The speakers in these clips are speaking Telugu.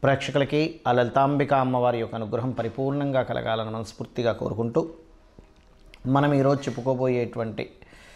ప్రేక్షకులకి ఆ లలితాంబిక అమ్మవారి యొక్క అనుగ్రహం పరిపూర్ణంగా కలగాలని మనస్ఫూర్తిగా కోరుకుంటూ మనం ఈరోజు చెప్పుకోబోయేటువంటి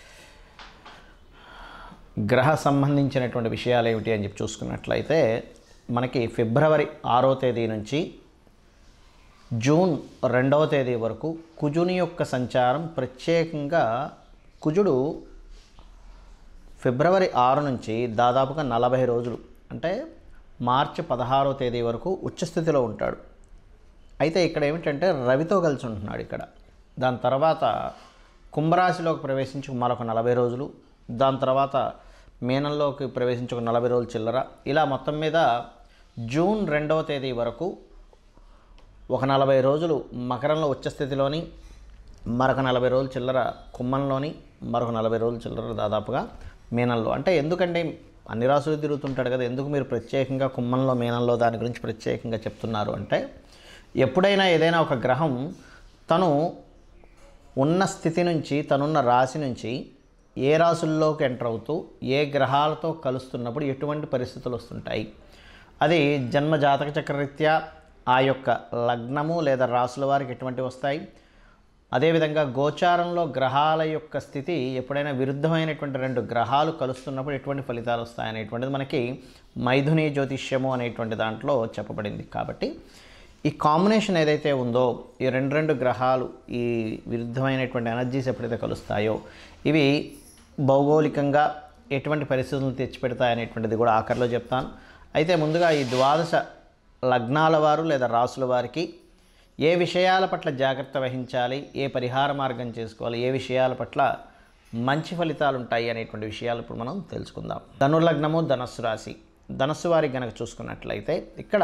గ్రహ సంబంధించినటువంటి విషయాలు ఏమిటి అని చెప్పి చూసుకున్నట్లయితే మనకి ఫిబ్రవరి ఆరో తేదీ నుంచి జూన్ రెండవ తేదీ వరకు కుజుని యొక్క సంచారం ప్రత్యేకంగా కుజుడు ఫిబ్రవరి ఆరు నుంచి దాదాపుగా నలభై రోజులు అంటే మార్చి పదహారో తేదీ వరకు ఉచ్చస్థితిలో ఉంటాడు అయితే ఇక్కడ ఏమిటంటే రవితో కలిసి ఉంటున్నాడు ఇక్కడ దాని తర్వాత కుంభరాశిలోకి ప్రవేశించి మరొక నలభై రోజులు దాని తర్వాత మీనంలోకి ప్రవేశించి ఒక నలభై రోజులు చిల్లర ఇలా మొత్తం మీద జూన్ రెండవ తేదీ వరకు ఒక నలభై రోజులు మకరంలో ఉచ్చస్థితిలోని మరొక నలభై రోజులు చిల్లర కుంభంలోని మరొక నలభై రోజులు చిల్లర దాదాపుగా మీనంలో అంటే ఎందుకంటే అన్ని రాసులు తిరుగుతుంటాడు కదా ఎందుకు మీరు ప్రత్యేకంగా కుంభంలో మీనంలో దాని గురించి ప్రత్యేకంగా చెప్తున్నారు అంటే ఎప్పుడైనా ఏదైనా ఒక గ్రహం తను ఉన్న స్థితి నుంచి తనున్న రాశి నుంచి ఏ రాసుల్లోకి ఎంటర్ అవుతూ ఏ గ్రహాలతో కలుస్తున్నప్పుడు ఎటువంటి పరిస్థితులు వస్తుంటాయి అది జన్మ జాతక చక్రరీత్యా ఆ యొక్క లగ్నము లేదా రాసుల వారికి ఎటువంటి వస్తాయి అదేవిధంగా గోచారంలో గ్రహాల యొక్క స్థితి ఎప్పుడైనా విరుద్ధమైనటువంటి రెండు గ్రహాలు కలుస్తున్నప్పుడు ఎటువంటి ఫలితాలు వస్తాయనేటువంటిది మనకి మైథుని జ్యోతిష్యము అనేటువంటి దాంట్లో చెప్పబడింది కాబట్టి ఈ కాంబినేషన్ ఏదైతే ఉందో ఈ రెండు రెండు గ్రహాలు ఈ విరుద్ధమైనటువంటి ఎనర్జీస్ ఎప్పుడైతే కలుస్తాయో ఇవి భౌగోళికంగా ఎటువంటి పరిస్థితులను తెచ్చిపెడతాయనేటువంటిది కూడా ఆఖరిలో చెప్తాను అయితే ముందుగా ఈ ద్వాదశ లగ్నాల వారు లేదా రాసుల వారికి ఏ విషయాల పట్ల జాగ్రత్త వహించాలి ఏ పరిహార మార్గం చేసుకోవాలి ఏ విషయాల పట్ల మంచి ఫలితాలు ఉంటాయి అనేటువంటి విషయాలు ఇప్పుడు మనం తెలుసుకుందాం ధనుర్లగ్నము ధనస్సు రాశి ధనస్సు వారికి గనక చూసుకున్నట్లయితే ఇక్కడ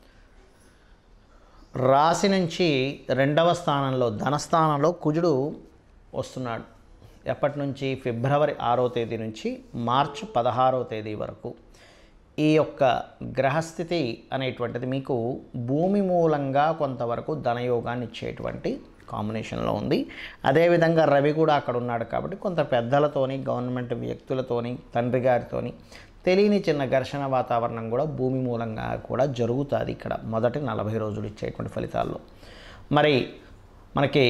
రాశి నుంచి రెండవ స్థానంలో ధనస్థానంలో కుజుడు వస్తున్నాడు ఎప్పటి నుంచి ఫిబ్రవరి ఆరో తేదీ నుంచి మార్చి పదహారో తేదీ వరకు ఈ యొక్క గ్రహస్థితి అనేటువంటిది మీకు భూమి మూలంగా కొంతవరకు ధనయోగాన్ని ఇచ్చేటువంటి కాంబినేషన్లో ఉంది అదేవిధంగా రవి కూడా అక్కడ ఉన్నాడు కాబట్టి కొంత పెద్దలతోని గవర్నమెంట్ వ్యక్తులతోని తండ్రి గారితోని తెలియని చిన్న ఘర్షణ వాతావరణం కూడా భూమి మూలంగా కూడా జరుగుతుంది ఇక్కడ మొదటి నలభై రోజులు ఇచ్చేటువంటి ఫలితాల్లో మరి మనకి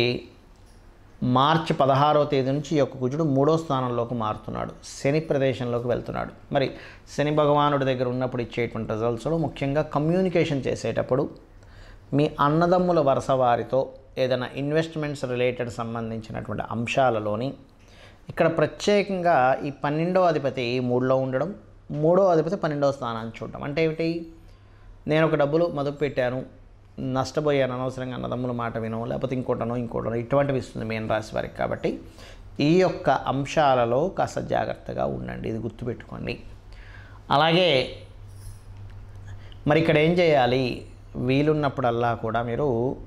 మార్చి పదహారో తేదీ నుంచి ఈ యొక్క కుజుడు మూడో స్థానంలోకి మారుతున్నాడు శని ప్రదేశంలోకి వెళ్తున్నాడు మరి శని భగవానుడి దగ్గర ఉన్నప్పుడు ఇచ్చేటువంటి రిజల్ట్స్లో ముఖ్యంగా కమ్యూనికేషన్ చేసేటప్పుడు మీ అన్నదమ్ముల వరుస వారితో ఏదైనా ఇన్వెస్ట్మెంట్స్ రిలేటెడ్ సంబంధించినటువంటి అంశాలలోని ఇక్కడ ప్రత్యేకంగా ఈ పన్నెండో అధిపతి మూడులో ఉండడం మూడో అధిపతి పన్నెండవ స్థానాన్ని చూడడం అంటే ఏమిటి నేను ఒక డబ్బులు మొదలు పెట్టాను నష్టపోయాను అనవసరంగా అన్నదమ్ముల మాట వినో లేకపోతే ఇంకోటనో ఇంకోటనో ఇటువంటివి ఇస్తుంది మీన రాశి వారికి కాబట్టి ఈ యొక్క అంశాలలో కాస్త జాగ్రత్తగా ఉండండి ఇది గుర్తుపెట్టుకోండి అలాగే మరి ఇక్కడ ఏం చేయాలి వీలున్నప్పుడల్లా కూడా మీరు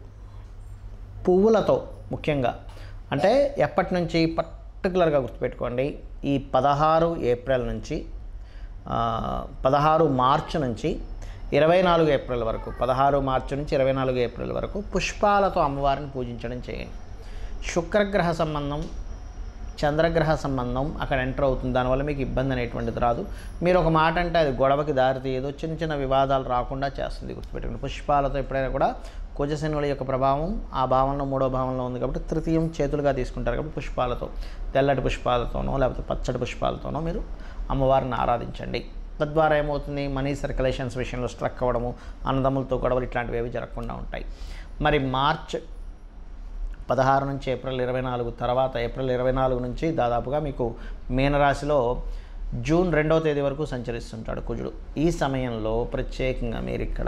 పువ్వులతో ముఖ్యంగా అంటే ఎప్పటి నుంచి పర్టికులర్గా గుర్తుపెట్టుకోండి ఈ పదహారు ఏప్రిల్ నుంచి ఆ, పదహారు మార్చి నుంచి ఇరవై నాలుగు ఏప్రిల్ వరకు పదహారు మార్చి నుంచి ఇరవై నాలుగు ఏప్రిల్ వరకు పుష్పాలతో అమ్మవారిని పూజించడం చేయండి శుక్రగ్రహ సంబంధం చంద్రగ్రహ సంబంధం అక్కడ ఎంటర్ అవుతుంది దానివల్ల మీకు ఇబ్బంది అనేటువంటిది రాదు మీరు ఒక మాట అంటే అది గొడవకి దారి తీయదు చిన్న చిన్న వివాదాలు రాకుండా చేస్తుంది గుర్తుపెట్టుకోండి పుష్పాలతో ఎప్పుడైనా కూడా కుజశనుల యొక్క ప్రభావం ఆ భావంలో మూడో భావంలో ఉంది కాబట్టి తృతీయం చేతులుగా తీసుకుంటారు కాబట్టి పుష్పాలతో తెల్లటి పుష్పాలతోనో లేకపోతే పచ్చటి పుష్పాలతోనో మీరు అమ్మవారిని ఆరాధించండి తద్వారా ఏమవుతుంది మనీ సర్క్యులేషన్స్ విషయంలో స్ట్రక్ అవ్వడము అన్నదమ్ములతో గొడవలు ఇట్లాంటివి ఏవి జరగకుండా ఉంటాయి మరి మార్చ్ పదహారు నుంచి ఏప్రిల్ ఇరవై నాలుగు తర్వాత ఏప్రిల్ ఇరవై నాలుగు నుంచి దాదాపుగా మీకు మీనరాశిలో జూన్ రెండవ తేదీ వరకు సంచరిస్తుంటాడు కుజుడు ఈ సమయంలో ప్రత్యేకంగా మీరు ఇక్కడ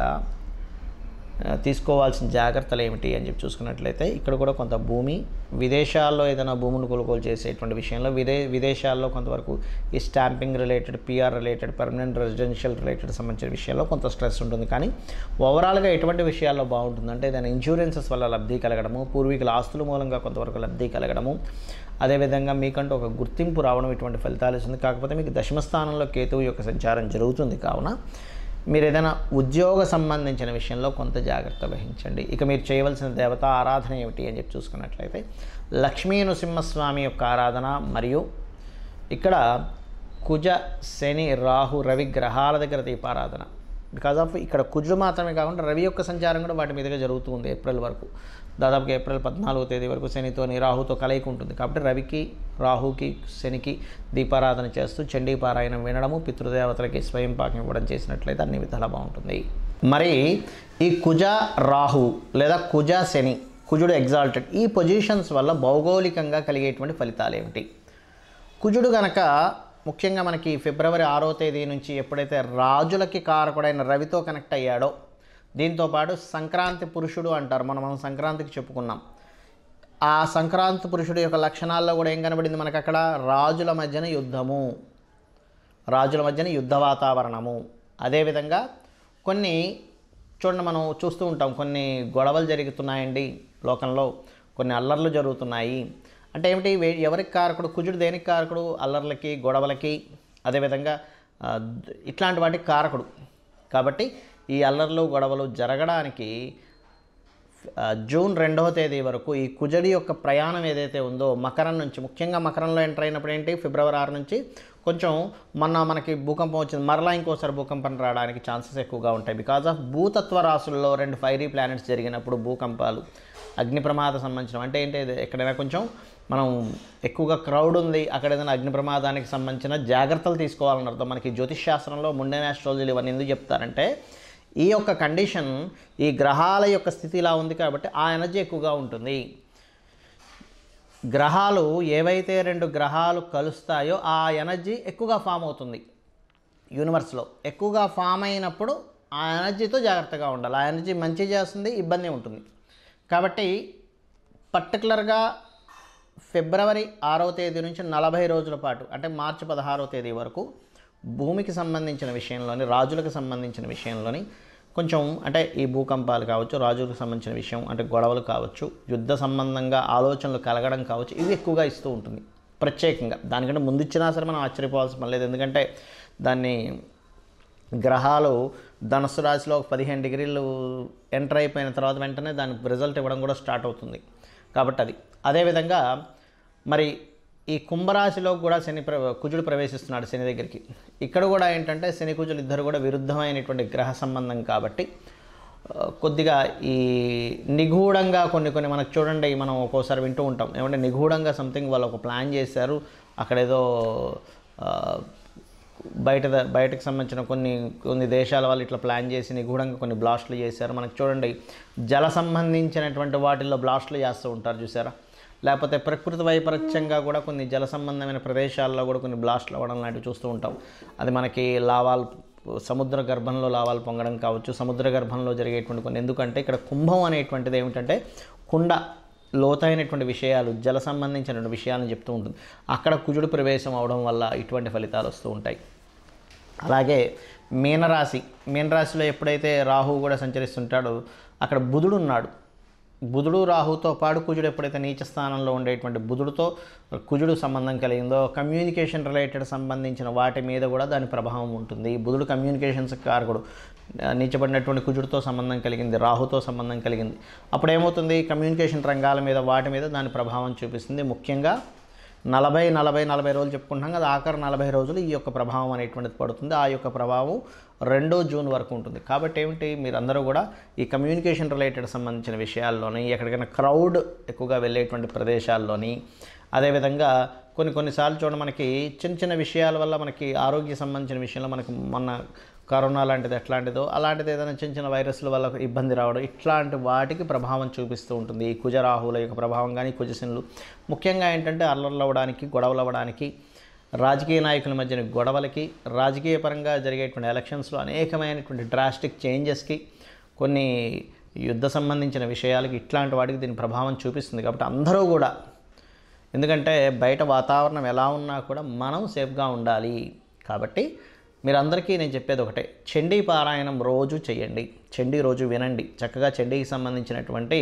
ఆ, తీసుకోవాల్సిన జాగ్రత్తలు ఏమిటి అని చెప్పి చూసుకున్నట్లయితే ఇక్కడ కూడా కొంత భూమి విదేశాల్లో ఏదైనా భూములు కొనుగోలు చేసేటువంటి విషయంలో విదే విదేశాల్లో కొంతవరకు ఈ stamping related PR related permanent residential related సంబంధించిన విషయాల్లో కొంత స్ట్రెస్ ఉంటుంది కానీ ఓవరాల్గా ఎటువంటి విషయాల్లో బాగుంటుందంటే ఏదైనా ఇన్సూరెన్సెస్ వల్ల లబ్ధి కలగడము పూర్వీకుల ఆస్తుల మూలంగా కొంతవరకు లబ్ధి కలగడము అదేవిధంగా మీకంటూ ఒక గుర్తింపు రావడం ఇటువంటి ఫలితాలు ఇస్తుంది కాకపోతే మీకు దశమ స్థానంలో కేతువు యొక్క సంచారం జరుగుతుంది కావున మీరు ఏదైనా ఉద్యోగ సంబంధించిన విషయంలో కొంత జాగ్రత్త వహించండి ఇక మీరు చేయవలసిన దేవత ఆరాధన ఏమిటి అని చెప్పి చూసుకున్నట్లయితే లక్ష్మీ నృసింహస్వామి యొక్క ఆరాధన మరియు ఇక్కడ కుజ శని రాహు రవి గ్రహాల దగ్గర దీపారాధన బికాజ్ ఆఫ్ ఇక్కడ కుజుడు మాత్రమే కాకుండా రవి యొక్క సంచారం కూడా వాటి మీదుగా జరుగుతూ ఉంది ఏప్రిల్ వరకు దాదాపుగా ఏప్రిల్ పద్నాలుగో తేదీ వరకు శనితోని రాహుతో కలయిక ఉంటుంది కాబట్టి రవికి రాహుకి శనికి దీపారాధన చేస్తూ చండీ పారాయణం వినడము పితృదేవతలకి స్వయం పాకం ఇవ్వడం చేసినట్లయితే అన్ని విధాలా బాగుంటుంది మరి ఈ కుజ రాహు లేదా కుజ శని కుజుడు ఎగ్జాల్టెడ్ ఈ పొజిషన్స్ వల్ల భౌగోళికంగా కలిగేటువంటి ఫలితాలు ఏమిటి కుజుడు గనక ముఖ్యంగా మనకి ఫిబ్రవరి ఆరో తేదీ నుంచి ఎప్పుడైతే రాజులకి కారకుడైన రవితో కనెక్ట్ అయ్యాడో దీంతోపాటు సంక్రాంతి పురుషుడు అంటారు మనం మనం సంక్రాంతికి చెప్పుకున్నాం ఆ సంక్రాంతి పురుషుడు యొక్క లక్షణాల్లో కూడా ఏం కనబడింది మనకు అక్కడ రాజుల మధ్యన యుద్ధము రాజుల మధ్యన యుద్ధ వాతావరణము అదేవిధంగా కొన్ని చూడండి మనం చూస్తూ ఉంటాం కొన్ని గొడవలు జరుగుతున్నాయండి లోకంలో కొన్ని అల్లర్లు జరుగుతున్నాయి అంటే ఏమిటి వే- ఎవరికి కారకుడు కుజుడు దేనికి కారకుడు అల్లర్లకి గొడవలకి అదేవిధంగా ఆ, ద- ఇట్లాంటి వాటికి కారకుడు కాబట్టి ఈ అల్లర్లు గొడవలు జరగడానికి ఆ, జూన్ రెండవ తేదీ వరకు ఈ కుజడి యొక్క ప్రయాణం ఏదైతే ఉందో మకరం నుంచి ముఖ్యంగా మకరంలో ఎంటర్ అయినప్పుడు ఏంటి ఫిబ్రవరి ఆరు నుంచి కొంచెం మొన్న మనకి భూకంపం వచ్చింది మరలా ఇంకోసారి భూకంపం రావడానికి ఛాన్సెస్ ఎక్కువగా ఉంటాయి బికాజ్ ఆఫ్ భూతత్వ రాశుల్లో రెండు ఫైరీ ప్లానెట్స్ జరిగినప్పుడు భూకంపాలు అగ్ని ప్రమాద సంబంధించిన అంటే ఏంటి ఇది ఎక్కడైనా కొంచెం మనం ఎక్కువగా క్రౌడ్ ఉంది అక్కడ ఏదైనా అగ్ని ప్రమాదానికి సంబంధించిన జాగ్రత్తలు తీసుకోవాలని అర్థం మనకి జ్యోతిష్ శాస్త్రంలో ముండెన్ ఆస్ట్రాలజీలు ఇవన్నీ ఎందుకు చెప్తారంటే ఈ యొక్క కండిషన్ ఈ గ్రహాల యొక్క స్థితి ఇలా ఉంది కాబట్టి ఆ ఎనర్జీ ఎక్కువగా ఉంటుంది గ్రహాలు ఏవైతే రెండు గ్రహాలు కలుస్తాయో ఆ ఎనర్జీ ఎక్కువగా ఫామ్ అవుతుంది యూనివర్స్లో ఎక్కువగా ఫామ్ అయినప్పుడు ఆ ఎనర్జీతో జాగ్రత్తగా ఉండాలి ఆ ఎనర్జీ మంచి చేస్తుంది ఇబ్బంది ఉంటుంది కాబట్టి పర్టికులర్గా ఫిబ్రవరి ఆరవ తేదీ నుంచి నలభై రోజుల పాటు అంటే మార్చి పదహారవ తేదీ వరకు భూమికి సంబంధించిన విషయంలోని రాజులకు సంబంధించిన విషయంలోని కొంచెం అంటే ఈ భూకంపాలు కావచ్చు రాజులకు సంబంధించిన విషయం అంటే గొడవలు కావచ్చు యుద్ధ సంబంధంగా ఆలోచనలు కలగడం కావచ్చు ఇవి ఎక్కువగా ఇస్తూ ఉంటుంది ప్రత్యేకంగా దానికంటే ముందు ఇచ్చినా సరే మనం ఆశ్చర్యపోవాల్సిన పని లేదు ఎందుకంటే దాన్ని గ్రహాలు ధనుసు రాశిలో ఒక పదిహేను డిగ్రీలు ఎంటర్ అయిపోయిన తర్వాత వెంటనే దానికి రిజల్ట్ ఇవ్వడం కూడా స్టార్ట్ అవుతుంది కాబట్టి అది అదేవిధంగా మరి ఈ కుంభరాశిలో కూడా శని ప్ర కుజుడు ప్రవేశిస్తున్నాడు శని దగ్గరికి ఇక్కడ కూడా ఏంటంటే శని కుజులు ఇద్దరు కూడా విరుద్ధమైనటువంటి గ్రహ సంబంధం కాబట్టి ఆ, కొద్దిగా ఈ నిగూఢంగా కొన్ని కొన్ని మనకు చూడండి మనం ఒక్కోసారి వింటూ ఉంటాం ఏమంటే నిగూఢంగా సంథింగ్ వాళ్ళు ఒక ప్లాన్ చేశారు అక్కడేదో ఆ, బయట ద- బయటకు సంబంధించిన కొన్ని కొన్ని దేశాల వాళ్ళు ఇట్లా ప్లాన్ చేసి నిగూఢంగా కొన్ని బ్లాస్ట్లు చేశారు మనకు చూడండి జల సంబంధించినటువంటి వాటిల్లో బ్లాస్ట్లు చేస్తూ ఉంటారు చూసారా లేకపోతే ప్రకృతి వైపరీత్యంగా కూడా కొన్ని జల సంబంధమైన ప్రదేశాల్లో కూడా కొన్ని బ్లాస్ట్లు అవ్వడం లాంటివి చూస్తూ ఉంటాం అది మనకి లావాలు సముద్ర గర్భంలో లావాలు పొంగడం కావచ్చు సముద్ర గర్భంలో జరిగేటువంటి కొన్ని ఎందుకంటే ఇక్కడ కుంభం అనేటువంటిది ఏమిటంటే కుండ లోతైనటువంటి విషయాలు జల సంబంధించినటువంటి విషయాలను చెప్తూ ఉంటుంది అక్కడ కుజుడు ప్రవేశం అవడం వల్ల ఇటువంటి ఫలితాలు వస్తూ ఉంటాయి అలాగే మీనరాశి మీనరాశిలో ఎప్పుడైతే రాహువు కూడా సంచరిస్తుంటాడో అక్కడ బుధుడు ఉన్నాడు బుధుడు రాహుతో పాటు కుజుడు ఎప్పుడైతే నీచ స్థానంలో ఉండేటువంటి బుధుడితో కుజుడు సంబంధం కలిగిందో కమ్యూనికేషన్ రిలేటెడ్ సంబంధించిన వాటి మీద కూడా దాని ప్రభావం ఉంటుంది బుధుడు కమ్యూనికేషన్స్ కారకుడు ఆ, నీచబడినటువంటి కుజుడితో సంబంధం కలిగింది రాహుతో సంబంధం కలిగింది అప్పుడు ఏమవుతుంది కమ్యూనికేషన్ రంగాల మీద వాటి మీద దాని ప్రభావం చూపిస్తుంది ముఖ్యంగా నలభై నలభై నలభై రోజులు చెప్పుకుంటాం కదా ఆఖరి నలభై రోజులు ఈ యొక్క ప్రభావం అనేటువంటిది పడుతుంది ఆ యొక్క ప్రభావం రెండో జూన్ వరకు ఉంటుంది కాబట్టి ఏమిటి మీరందరూ కూడా ఈ కమ్యూనికేషన్ రిలేటెడ్ సంబంధించిన విషయాల్లోని ఎక్కడికైనా క్రౌడ్ ఎక్కువగా వెళ్ళేటువంటి ప్రదేశాల్లోని అదేవిధంగా కొన్ని కొన్నిసార్లు చూడండి మనకి చిన్న చిన్న విషయాల వల్ల మనకి ఆరోగ్య సంబంధించిన విషయంలో మనకి మొన్న కరోనా లాంటిది ఎట్లాంటిదో అలాంటిది ఏదైనా చిన్న చిన్న వైరస్ల వల్ల ఇబ్బంది రావడం ఇట్లాంటి వాటికి ప్రభావం చూపిస్తూ ఉంటుంది ఈ కుజరాహుల యొక్క ప్రభావం కానీ కుజశనులు ముఖ్యంగా ఏంటంటే అల్లర్లు అవ్వడానికి గొడవలు అవ్వడానికి రాజకీయ నాయకుల మధ్యన గొడవలకి రాజకీయ పరంగా జరిగేటువంటి ఎలక్షన్స్లో అనేకమైనటువంటి డ్రాస్టిక్ చేంజెస్కి కొన్ని యుద్ధ సంబంధించిన విషయాలకి ఇట్లాంటి వాటికి దీని ప్రభావం చూపిస్తుంది కాబట్టి అందరూ కూడా ఎందుకంటే బయట వాతావరణం ఎలా ఉన్నా కూడా మనం సేఫ్గా ఉండాలి కాబట్టి మీరందరికీ నేను చెప్పేది ఒకటే చండీ పారాయణం రోజు చేయండి చండీ రోజు వినండి చక్కగా చండీకి సంబంధించినటువంటి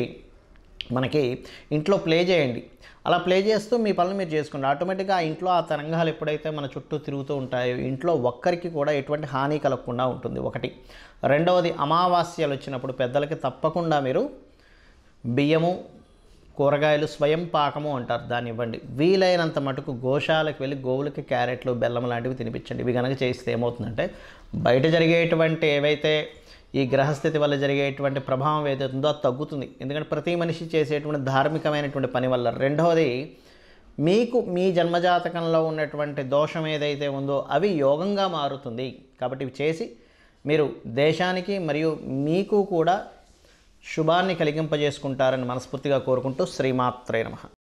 మనకి ఇంట్లో ప్లే చేయండి అలా ప్లే చేస్తూ మీ పనులు మీరు చేసుకోండి ఆటోమేటిక్గా ఆ ఇంట్లో ఆ తరంగాలు ఎప్పుడైతే మన చుట్టూ తిరుగుతూ ఉంటాయో ఇంట్లో ఒక్కరికి కూడా ఎటువంటి హాని కలగకుండా ఉంటుంది ఒకటి రెండవది అమావాస్యలు వచ్చినప్పుడు పెద్దలకి తప్పకుండా మీరు బియ్యము కూరగాయలు స్వయం పాకము అంటారు దాన్ని ఇవ్వండి వీలైనంత మటుకు గోశాలకు వెళ్ళి గోవులకి క్యారెట్లు బెల్లం లాంటివి తినిపించండి ఇవి కనుక చేస్తే ఏమవుతుందంటే బయట జరిగేటువంటి ఏవైతే ఈ గ్రహస్థితి వల్ల జరిగేటువంటి ప్రభావం ఏదైతే ఉందో అది తగ్గుతుంది ఎందుకంటే ప్రతి మనిషి చేసేటువంటి ధార్మికమైనటువంటి పని వల్ల రెండవది మీకు మీ జన్మజాతకంలో ఉన్నటువంటి దోషం ఏదైతే ఉందో అవి యోగంగా మారుతుంది కాబట్టి ఇవి చేసి మీరు దేశానికి మరియు మీకు కూడా శుభాన్ని కలిగింపజేసుకుంటారని మనస్ఫూర్తిగా కోరుకుంటూ శ్రీమాత్రే నమః